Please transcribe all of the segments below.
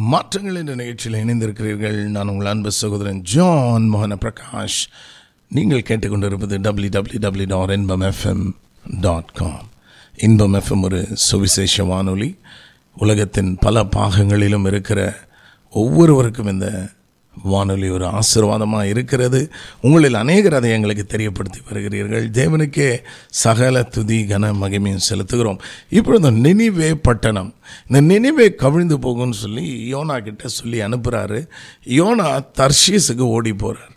மாற்றங்கள் என்ற நிகழ்ச்சியில் இணைந்திருக்கிறீர்கள் நான் உங்கள் அன்பு சகோதரன் ஜான் மோகன பிரகாஷ் நீங்கள் கேட்டுக்கொண்டிருப்பது W W W dot Inbam FM dot com Inbam FM ஒரு சுவிசேஷ வானொலி உலகத்தின் பல பாகங்களிலும் இருக்கிற ஒவ்வொருவருக்கும் இந்த வானொலி ஒரு ஆசீர்வாதமாக இருக்கிறது உங்களில் அநேகர் அதை எங்களுக்கு தெரியப்படுத்தி வருகிறீர்கள் தேவனுக்கே சகல துதி கன மகிமையும் செலுத்துகிறோம் இப்பொழுது நினிவே பட்டணம் இந்த நினிவே கவிழ்ந்து போகும்னு சொல்லி யோனா கிட்ட சொல்லி அனுப்புகிறாரு யோனா தர்ஷீஸுக்கு ஓடி போகிறார்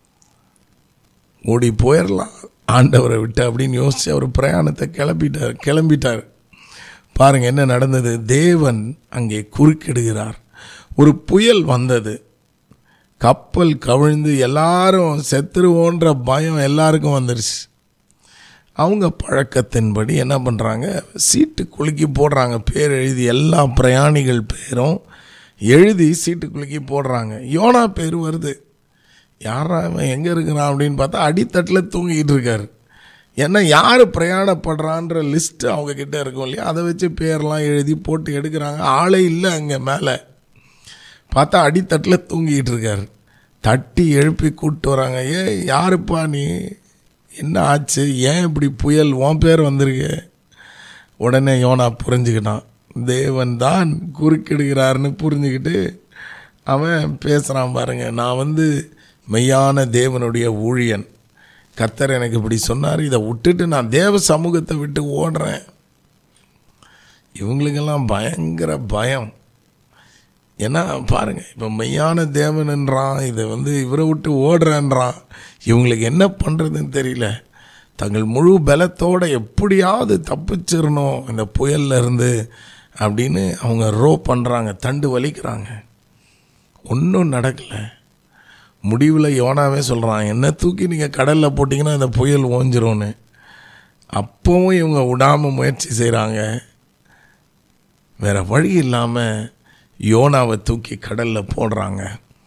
ஓடி போயிடலாம் ஆண்டவரை விட்டு அப்படின்னு யோசித்து அவர் பிரயாணத்தை கிளம்பிட்டார் கிளம்பிட்டார் பாருங்க என்ன நடந்தது தேவன் அங்கே குறுக்கிடுகிறார் ஒரு புயல் வந்தது கப்பல் கவிழ்ந்து எல்லாரும் செத்துருவோன்ற பயம் எல்லாருக்கும் வந்துருச்சு அவங்க பழக்கத்தின்படி என்ன பண்ணுறாங்க சீட்டு குலுக்கி போடுறாங்க பேர் எழுதி எல்லா பிரயாணிகள் பேரும் எழுதி சீட்டு குலுக்கி போடுறாங்க யோனா பேர் வருது யாரா அவன் எங்கே இருக்கிறான் அப்படின்னு பார்த்தா அடித்தட்டில் தூங்கிக்கிட்டு இருக்காரு ஏன்னா யார் பிரயாணப்படுறான்ற லிஸ்ட்டு அவங்கக்கிட்ட இருக்கும் இல்லையா அதை வச்சு பேர்லாம் எழுதி போட்டு எடுக்கிறாங்க ஆளே இல்லை அங்கே மேலே பார்த்தா அடித்தட்டில் தூங்கிக்கிட்டு இருக்காரு தட்டி எழுப்பி கூப்பிட்டு வராங்க ஏ யாருப்பா நீ என்ன ஆச்சு ஏன் இப்படி புயல் உன் பேர் வந்திருக்கு உடனே யோனா புரிஞ்சுக்கிட்டான் தேவன் தான் குறுக்கிடுகிறாருன்னு புரிஞ்சுக்கிட்டு அவன் பேசுகிறான் பாருங்க நான் வந்து மெய்யான தேவனுடைய ஊழியன் கர்த்தர் எனக்கு இப்படி சொன்னார் இதை விட்டுட்டு நான் தேவ சமூகத்தை விட்டு ஓடுறேன் இவங்களுக்கெல்லாம் பயங்கர பயம் ஏன்னா பாருங்க இப்போ மெய்யான தேவன்ன்றான் இதை வந்து இவரை விட்டு ஓடுறேன்றான் இவங்களுக்கு என்ன பண்ணுறதுன்னு தெரியல தங்கள் முழு பலத்தோடு எப்படியாவது தப்பிச்சிடணும் இந்த புயல்ல இருந்து அப்படின்னு அவங்க ரோ பண்ணுறாங்க தண்டு வலிக்கிறாங்க ஒன்றும் நடக்கலை முடிவில் யோனாவே சொல்கிறான் என்ன தூக்கி நீங்கள் கடலில் போட்டிங்கன்னா இந்த புயல் ஓஞ்சிரும்னு அப்போவும் இவங்க விடாமல் முயற்சி செய்கிறாங்க வேறு வழி இல்லாமல் யோனாவை தூக்கி கடலில் போடுறாங்க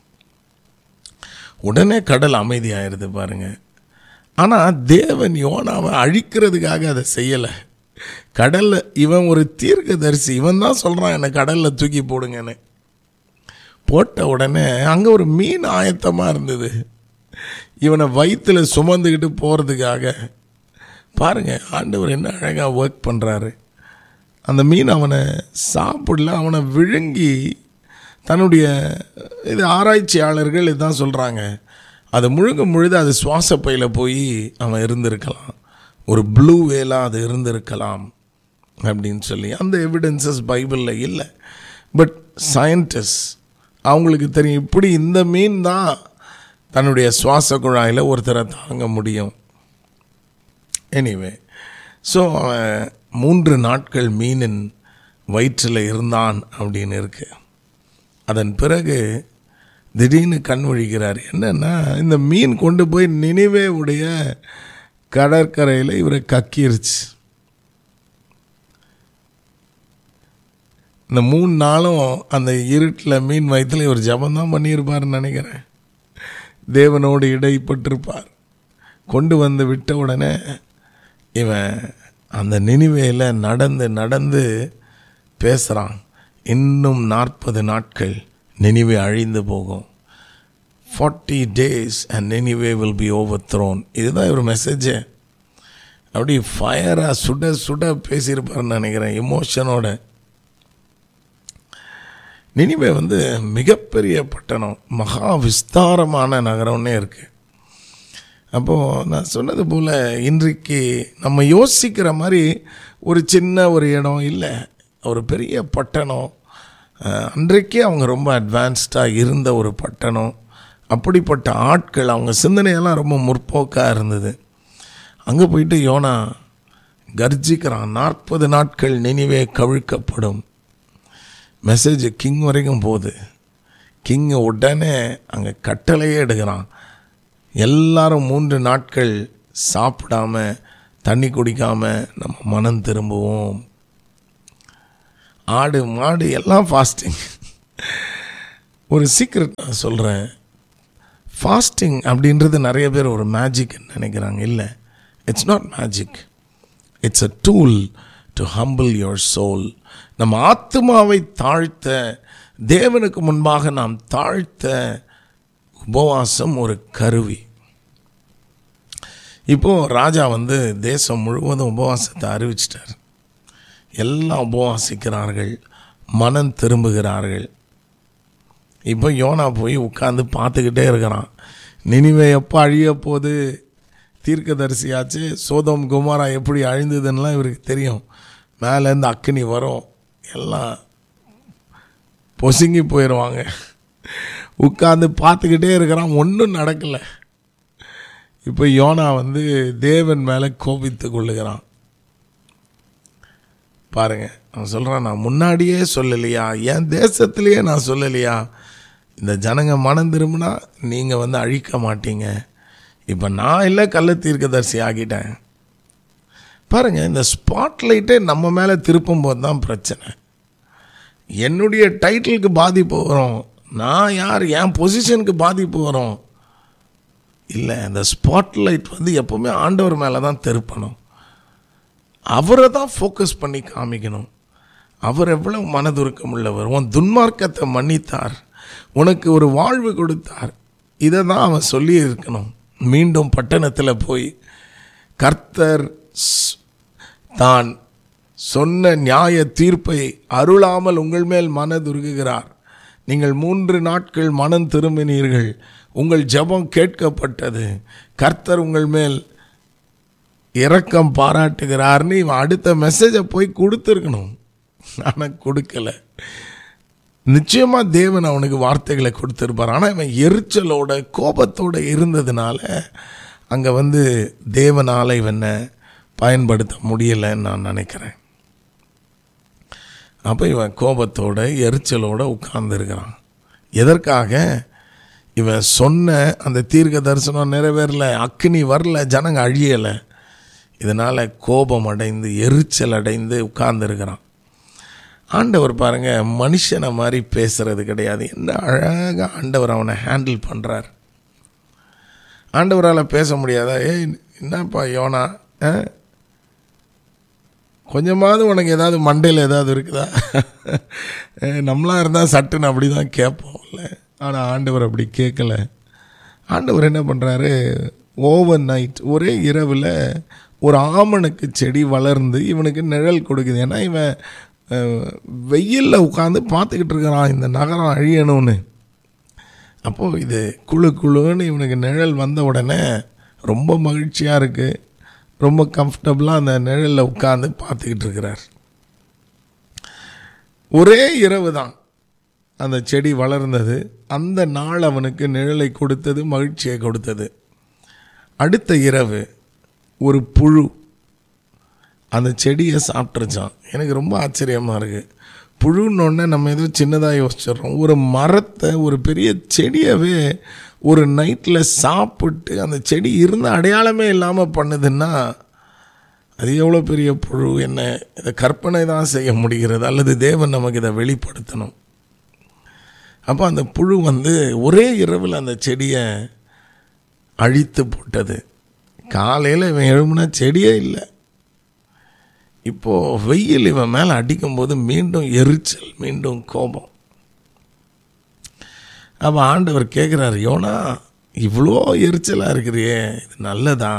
உடனே கடல் அமைதியாயிருது பாருங்க ஆனால் தேவன் யோனாவை அழிக்கிறதுக்காக அதை செய்யலை கடலில் இவன் ஒரு தீர்க்கதரிசி இவன் தான் சொல்கிறான் என்னை கடலில் தூக்கி போடுங்கன்னு போட்ட உடனே அங்கே ஒரு மீன் ஆயத்தமாக இருந்தது இவனை வயிற்றில் சுமந்துக்கிட்டு போகிறதுக்காக பாருங்க ஆண்டவர் என்ன அழகாக ஒர்க் பண்ணுறாரு அந்த மீன் அவனை சாப்பிடல அவனை விழுங்கி தன்னுடைய இது ஆராய்ச்சியாளர்கள் இதுதான் சொல்கிறாங்க அது முழுங்க முழுது அது சுவாச பையில் போய் அவன் இருந்திருக்கலாம் ஒரு ப்ளூ வேலாக அது இருந்திருக்கலாம் அப்படின்னு சொல்லி அந்த எவிடன்சஸ் பைபிளில் இல்லை பட் சயின்டிஸ்ட் அவங்களுக்கு தெரியும் இப்படி இந்த மீன் தான் தன்னுடைய சுவாச குழாயில் ஒருத்தரை தாங்க முடியும் எனிவே ஸோ அவன் மூன்று நாட்கள் மீனின் வயிற்றில் இருந்தான் அப்படின்னு இருக்கு அதன் பிறகு திடீர்னு கண் விழிக்கிறார் என்னன்னா இந்த மீன் கொண்டு போய் நினைவே உடைய கடற்கரையில் இவரை கக்கிருச்சு இந்த மூணு நாளும் அந்த இருட்டில் மீன் வயிற்றில் இவர் ஜபந்தான் பண்ணியிருப்பார்னு நினைக்கிறேன் தேவனோடு இடைப்பட்டிருப்பார் கொண்டு வந்து விட்ட உடனே இவன் அந்த நினைவையில் நடந்து நடந்து பேசுகிறான் இன்னும் நாற்பது நாட்கள் நினைவே அழிந்து போகும் ஃபார்ட்டி டேஸ் அண்ட் நினைவே வில் பி ஓவர் த்ரோன் இதுதான் ஒரு மெசேஜு அப்படி ஃபயராக சுட சுட பேசியிருப்பார்னு நினைக்கிறேன் இமோஷனோட நினிவே வந்து மிகப்பெரிய பட்டணம் மகா விஸ்தாரமான நகரம்னே இருக்குது அப்போது நான் சொன்னது போல் இன்றைக்கு நம்ம யோசிக்கிற மாதிரி ஒரு சின்ன ஒரு இடம் இல்லை ஒரு பெரிய பட்டணம் அன்றைக்கே அவங்க ரொம்ப அட்வான்ஸ்டாக இருந்த ஒரு பட்டணம் அப்படிப்பட்ட ஆட்கள் அவங்க சிந்தனையெல்லாம் ரொம்ப முற்போக்காக இருந்தது அங்கே போயிட்டு யோனா கர்ஜிக்கிறான் நாற்பது நாட்கள் நினைவே கவிழ்க்கப்படும் மெசேஜ் கிங் வரைக்கும் போகுது கிங் உடனே அங்கே கட்டளையே எடுக்கிறான் எல்லாரும் மூன்று நாட்கள் சாப்பிடாம தண்ணி குடிக்காம நம்ம மனம் திரும்புவோம் ஆடு மாடு எல்லாம் ஃபாஸ்டிங் ஒரு சீக்ரெட் நான் சொல்கிறேன் ஃபாஸ்டிங் அப்படின்றது நிறைய பேர் ஒரு மேஜிக் நினைக்கிறாங்க இல்லை it's not magic it's a tool to humble your soul நம்ம ஆத்மாவை தாழ்த்த தேவனுக்கு முன்பாக நாம் தாழ்த்த உபவாசம் ஒரு கருவி இப்போ ராஜா வந்து தேசம் முழுவதும் உபவாசத்தை அறிவிச்சிட்டார் எல்லாம் உபவாசிக்கிறார்கள் மனம் திரும்புகிறார்கள் இப்போ யோனா போய் உட்காந்து பார்த்துக்கிட்டே இருக்கிறான் நினிவே எப்போ அழிய போது தீர்க்கதரிசியாச்சு சோதம் குமாரா எப்படி அழிந்ததுன்னெலாம் இவருக்கு தெரியும் மேலேருந்து அக்கினி வரும் எல்லாம் பொசுங்கி போயிடுவாங்க உட்காந்து பார்த்துக்கிட்டே இருக்கிறான் ஒன்றும் நடக்கலை இப்போ யோனா வந்து தேவன் மேலே கோபித்து கொள்ளுகிறான் பாருங்க அவன் சொல்கிறான் நான் முன்னாடியே சொல்லலையா என் தேசத்திலேயே நான் சொல்லலையா இந்த ஜனங்க மனம் திரும்பினா நீங்கள் வந்து அழிக்க மாட்டீங்க இப்போ நான் இல்லை கள்ள தீர்க்கதரிசி ஆகிட்டேன் பாருங்க இந்த ஸ்பாட்லைட்டே நம்ம மேலே திருப்பும் போது தான் பிரச்சனை என்னுடைய டைட்டிலுக்கு பாதிப்பு வரும் நான் யார் என் பொசிஷனுக்கு பாதிப்பு வரும் இல்லை இந்த ஸ்பாட்லைட் வந்து எப்போவுமே ஆண்டவர் மேலே தான் திருப்பணும் அவரை தான் ஃபோக்கஸ் பண்ணி காமிக்கணும் அவர் எவ்வளவு மனதுருக்கம் உள்ளவர் உன் துன்மார்க்கத்தை மன்னித்தார் உனக்கு ஒரு வாழ்வு கொடுத்தார் இதை தான் அவன் சொல்லி இருக்கணும் மீண்டும் பட்டணத்தில் போய் கர்த்தர் ஸ்- தான் சொன்ன நியாய தீர்ப்பை அருளாமல் உங்கள் மேல் மனதுருகுகிறார் நீங்கள் மூன்று நாட்கள் மனம் திரும்பினீர்கள் உங்கள் ஜெபம் கேட்கப்பட்டது கர்த்தர் உங்கள் மேல் இரக்கம் பாராட்டுகிறார்னு இவன் அடுத்த மெசேஜை போய் கொடுத்துருக்கணும் ஆனால் கொடுக்கல நிச்சயமா தேவன் அவனுக்கு வார்த்தைகளை கொடுத்துருப்பார் ஆனால் இவன் எரிச்சலோட கோபத்தோட இருந்ததுனால அங்கே வந்து தேவனால் இவனை பயன்படுத்த முடியலைன்னு நான் நினைக்கிறேன் அப்போ இவன் கோபத்தோட எரிச்சலோட உட்கார்ந்துருக்கிறான் எதற்காக இவன் சொன்ன அந்த தீர்க்க தரிசனம் நிறைவேறல அக்கினி வரல ஜனங்க அழியலை இதனால் கோபம் அடைந்து எரிச்சல் அடைந்து உட்கார்ந்துருக்கிறான் ஆண்டவர் பாருங்க மனுஷனை மாதிரி பேசுறது கிடையாது என்ன அழகாக ஆண்டவர் அவனை ஹேண்டில் பண்ணுறார் ஆண்டவரால் பேச முடியாதா ஏய் என்னப்பா யோனா ஆ? கொஞ்சமாவது உனக்கு ஏதாவது மண்டையில் ஏதாவது இருக்குதா அஹ் நம்மளாக இருந்தால் சட்டுன்னு அப்படி தான் கேட்போம்ல ஆனால் ஆண்டவர் அப்படி கேட்கல ஆண்டவர் என்ன பண்ணுறாரு ஓவர் நைட் ஒரே இரவில் ஒரு ஆமணக்கு செடி வளர்ந்து இவனுக்கு நிழல் கொடுக்குது ஏன்னா இவன் வெயிலில் உட்காந்து பார்த்துக்கிட்டு இருக்கிறான் இந்த நகரம் அழியணும்னு அப்போது இது குழு குழுன்னு இவனுக்கு நிழல் வந்த உடனே ரொம்ப மகிழ்ச்சியாக இருக்குது ரொம்ப கம்ஃபர்டபுளாக அந்த நிழலில் உட்காந்து பார்த்துக்கிட்டு இருக்கிறார் ஒரே இரவு தான் அந்த செடி வளர்ந்தது அந்த நாள் அவனுக்கு நிழலை கொடுத்தது மகிழ்ச்சியை கொடுத்தது அடுத்த இரவு ஒரு புழு அந்த செடியை சாப்பிட்ருச்சான் எனக்கு ரொம்ப ஆச்சரியமாக இருக்குது புழுன்னொடனே நம்ம ஏதோ சின்னதாக யோசிச்சிடுறோம் ஒரு மரத்தை ஒரு பெரிய செடியவே ஒரு நைட்டில் சாப்பிட்டு அந்த செடி இருந்த அடையாளமே இல்லாமல் பண்ணுதுன்னா அது எவ்வளோ பெரிய புழு என்ன இதை கற்பனை தான் செய்ய முடிகிறது அல்லது தேவன் நமக்கு இதை வெளிப்படுத்தணும் அப்போ அந்த புழு வந்து ஒரே இரவில் அந்த செடியை அழித்து போட்டது காலையில் இவன் எழுமுனா செடியே இல்லை இப்போது வெயில் இவன் மேலே அடிக்கும்போது மீண்டும் எரிச்சல் மீண்டும் கோபம் அப்போ ஆண்டவர் கேட்குறாரு யோனா இவ்வளோ எரிச்சலாக இருக்கிறியே இது நல்லதா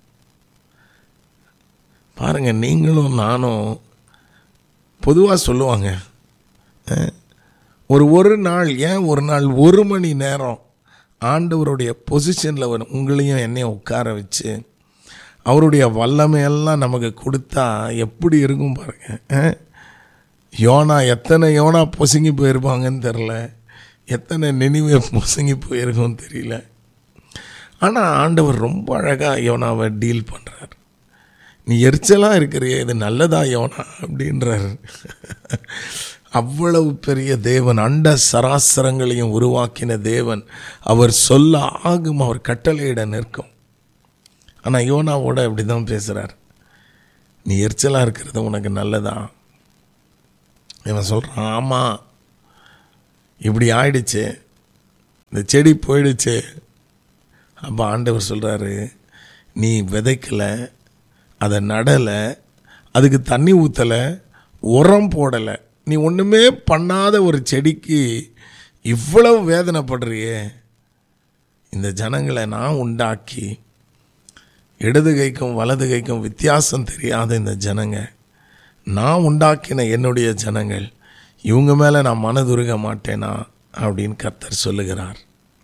பாருங்க நீங்களும் நானும் பொதுவாக சொல்லுவாங்க அஹ், ஒரு ஒரு நாள் ஏன் ஒரு நாள் ஒரு மணி நேரம் ஆண்டவருடைய பொசிஷனில் வரும் உங்களையும் என்னையும் உட்கார வச்சு அவருடைய வல்லமையெல்லாம் நமக்கு கொடுத்தா எப்படி இருக்கும் பாருங்க அஹ்? யோனா எத்தனை யோனா பொசுங்கி போயிருப்பாங்கன்னு தெரில எத்தனை நினைவே பொசுங்கி போயிருக்கும்னு தெரியல ஆனால் ஆண்டவர் ரொம்ப அழகாக யோனாவை டீல் பண்ணுறார் நீ எரிச்சலாக இருக்கிறியே இது நல்லதா யோனா அப்படின்றார் அவ்வளவு பெரிய தேவன் அண்ட சராசரங்களையும் உருவாக்கின தேவன் அவர் சொல்ல ஆகும் அவர் கட்டளையிட நிற்கும் ஆனால் யோனாவோட இப்படி தான் பேசுகிறார் நீ எரிச்சலாக இருக்கிறது உனக்கு நல்லதா இவன் சொல்கிறான் ஆமாம் இப்படி ஆயிடுச்சு இந்த செடி போயிடுச்சு அப்போ ஆண்டவர் சொல்கிறாரு நீ விதைக்கலை அதை நடலை அதுக்கு தண்ணி ஊற்றலை உரம் போடலை நீ ஒன்றுமே பண்ணாத ஒரு செடிக்கு இவ்வளவு வேதனைப்படுறியே இந்த ஜனங்களை நான் உண்டாக்கி இடது கைக்கும் வலது கைக்கும் வித்தியாசம் தெரியாத இந்த ஜனங்க நான் உண்டாக்கின என்னுடைய ஜனங்கள் இவங்க மேலே நான் மனதுருக மாட்டேனா அப்படின்னு கர்த்தர் சொல்லுகிறார்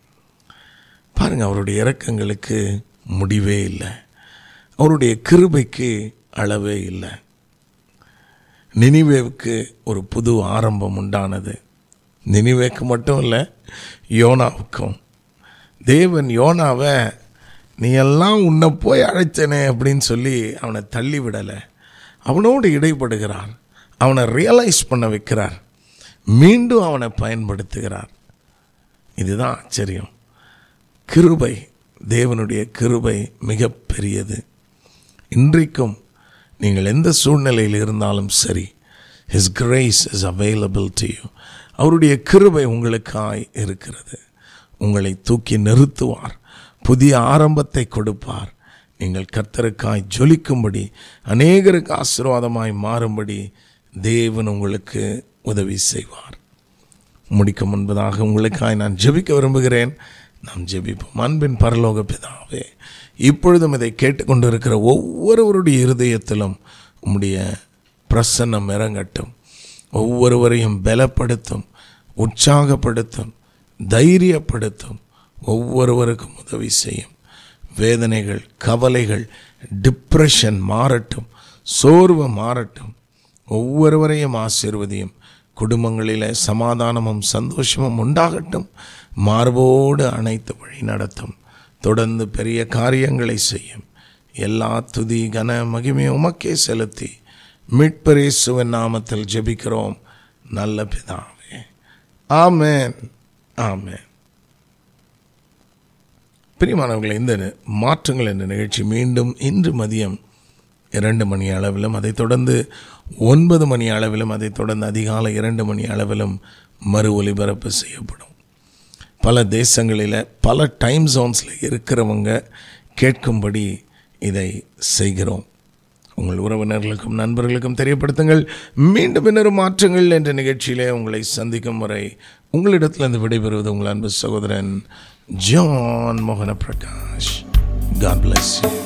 பாருங்க அவருடைய இரக்கங்களுக்கு முடிவே இல்லை அவருடைய கிருபைக்கு அளவே இல்லை நினிவேவுக்கு ஒரு புது ஆரம்பம் உண்டானது நினிவேக்கு மட்டும் இல்லை யோனாவுக்கும் தேவன் யோனாவை நீ எல்லாம் உன்னை போய் அழைச்சனே அப்படின்னு சொல்லி அவனை தள்ளி விடலை அவனோடு இடைப்படுகிறார் அவனை ரியலைஸ் பண்ண வைக்கிறார் மீண்டும் அவனை பயன்படுத்துகிறார் இதுதான் ஆச்சரியம் கிருபை தேவனுடைய கிருபை மிக பெரியது இன்றைக்கும் நீங்கள் எந்த சூழ்நிலையில் இருந்தாலும் சரி his grace is available to you அவருடைய கிருபை உங்களுக்காய் இருக்கிறது உங்களை தூக்கி நிறுத்துவார் புதிய ஆரம்பத்தை கொடுப்பார் நீங்கள் கர்த்தருக்காய் ஜொலிக்கும்படி அநேகருக்கு ஆசீர்வாதமாய் மாறும்படி தேவன் உங்களுக்கு உதவி செய்வார் முடிக்க முன்பதாக உங்களுக்காய் நான் ஜெபிக்க விரும்புகிறேன் நாம் ஜெபிப்போம் அன்பின் பரலோக பிதாவே இப்பொழுதும் இதை கேட்டுக்கொண்டிருக்கிற ஒவ்வொருவருடைய இருதயத்திலும் உம்முடைய பிரசன்னம் இறங்கட்டும் ஒவ்வொருவரையும் பலப்படுத்தும் உற்சாகப்படுத்தும் தைரியப்படுத்தும் ஒவ்வொருவருக்கும் உதவி செய்யும் வேதனைகள் கவலைகள் டிப்ரெஷன் மாறட்டும் சோர்வு மாறட்டும் ஒவ்வொருவரையும் ஆசீர்வதியும் குடும்பங்களில் சமாதானமும் சந்தோஷமும் உண்டாகட்டும் மார்போடு அனைத்து வழி நடத்தும் தொடர்ந்து பெரிய காரியங்களை செய்யும் எல்லா துதி கன மகிமை உமக்கே செலுத்தி மீட்பரேசுவன் நாமத்தில் ஜெபிக்கிறோம் நல்ல பிதாவே ஆமேன் ஆமேன் பிரியமானவர்களை இந்த மாற்றங்கள் என்ற நிகழ்ச்சி மீண்டும் இன்று மதியம் இரண்டு மணி அளவிலும் அதைத் தொடர்ந்து ஒன்பது மணி அளவிலும் அதைத் தொடர்ந்து அதிகாலை இரண்டு மணி அளவிலும் மறு ஒலிபரப்பு செய்யப்படும் பல தேசங்களில் பல டைம் ஜோன்ஸில் இருக்கிறவங்க கேட்கும்படி இதை செய்கிறோம் உங்கள் உறவினர்களுக்கும் நண்பர்களுக்கும் தெரியப்படுத்துங்கள் மீண்டும் இன்னொரு மாற்றங்கள் என்ற நிகழ்ச்சியிலே உங்களை சந்திக்கும் வரை உங்களிடத்திலிருந்து விடைபெறுவது உங்கள் அன்பு சகோதரன் ஜான் மோகன பிரகாஷ் காட் பிளஸ் யூ